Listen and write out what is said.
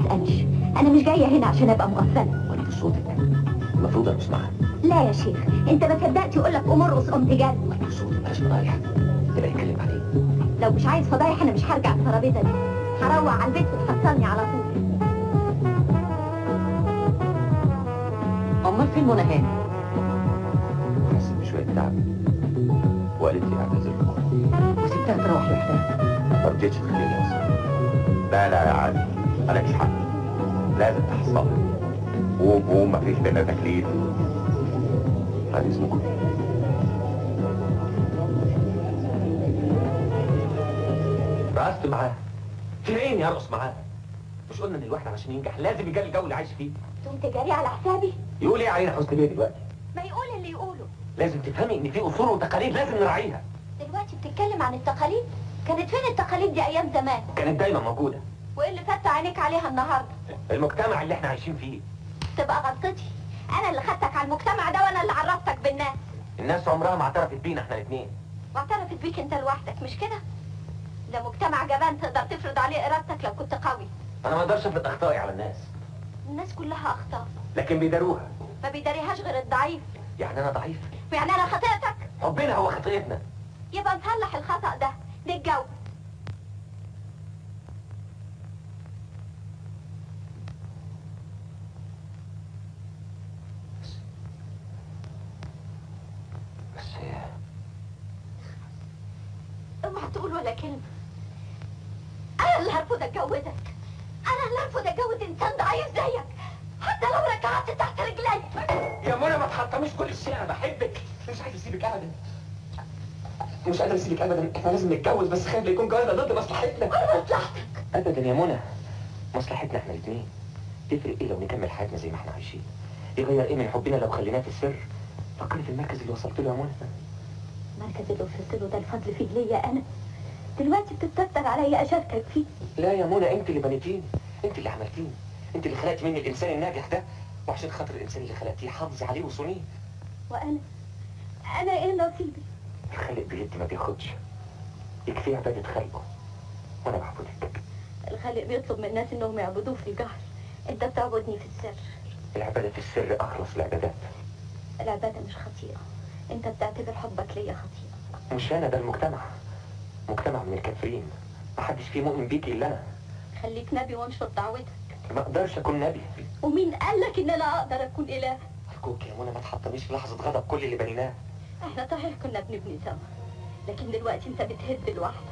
تسالش انا مش جايه هنا عشان ابقى مغفله وطي صوتك المفروض ارقص معاها لا يا شيخ انت ما صدقت يقول لك قوم ارقص قمت جد وطي صوتك بلاش فضايح تبقى يتكلم عليه لو مش عايز فضايح انا مش هرجع الترابيزه دي هروح على البيت وتحصلني على طول امال فين منى هاني حسيت بشويه تعب وقالت لي اعتذر لكم وسبتها تروح لوحدها ما رضيتش تخليني اصلا لا لا يا علي مالكش حق لازم تحصلها قوم قوم مفيش بينا تكليف بعد اذنكم رقصت معاه فين يرقص معاه مش قلنا ان الواحد عشان ينجح لازم يجري الجو اللي عايش فيه تقوم تجاري على حسابي يقول ايه يا عين حسن بيه دلوقتي ما يقول اللي يقوله لازم تفهمي ان في اصول وتقاليد لازم نراعيها دلوقتي بتتكلم عن التقاليد كانت فين التقاليد دي ايام زمان كانت دايما موجوده وايه اللي فتح عينيك عليها النهارده المجتمع اللي احنا عايشين فيه تبقى غلطتي انا اللي خدتك على المجتمع ده وانا اللي عرفتك بالناس الناس عمرها ما اعترفت بينا احنا الاثنين واعترفت بيك انت لوحدك مش كده ده مجتمع جبان تقدر تفرض عليه ارادتك لو كنت قوي انا ما اقدرش افرض اخطائي على الناس الناس كلها اخطاء لكن بيداروها ما بيداريهاش غير الضعيف يعني انا ضعيف يعني انا خطيتك حبنا هو خطيتنا يبقى نصلح الخطأ ده نتجوز بس اوعى تقول ولا كلمة انا اللي هرفض اتجوزك انا اللي هرفض اتجوز انسان ضعيف زيك حتى لو ركعت تحت رجلي يا منى ما تحطميش كل شيء انا بحبك مش عايز اسيبك ابدا مش قادر اسيبك ابدا احنا لازم نتجوز بس خايف لا يكون جوازنا ضد مصلحتنا مصلحتك ابدا يا منى مصلحتنا احنا الاثنين تفرق ايه لو نكمل حياتنا زي ما احنا عايشين يغير ايه من حبنا لو خليناه في السر فكري في المركز اللي وصلت له يا منى المركز اللي وصلت له ده الفضل فيه ليا انا دلوقتي بتستكتر عليا اشاركك فيه لا يا منى انت اللي بنيتيني انت اللي عملتيني انت اللي خلقت مني الانسان الناجح ده وعشان خاطر الانسان اللي خلقتيه حافظي عليه وصونيه وانا انا ايه نصيبي الخالق بيدي ما بياخدش يكفيه عبادة خلقه وانا بعبدك الخالق بيطلب من الناس انهم يعبدوه في الجهر انت بتعبدني في السر العبادة في السر اخلص العبادات العبادة مش خطيئة انت بتعتبر حبك ليا خطيئة مش انا ده المجتمع مجتمع من الكافرين محدش فيه مؤمن بيكي الا انا خليك نبي وانشر دعوتك ما اقدرش اكون نبي ومين قالك ان انا اقدر اكون اله ارجوك يا منى ما تحطميش في لحظة غضب كل اللي بنيناه احنا صحيح كنا بنبني سوا لكن دلوقتي انت بتهد لوحدك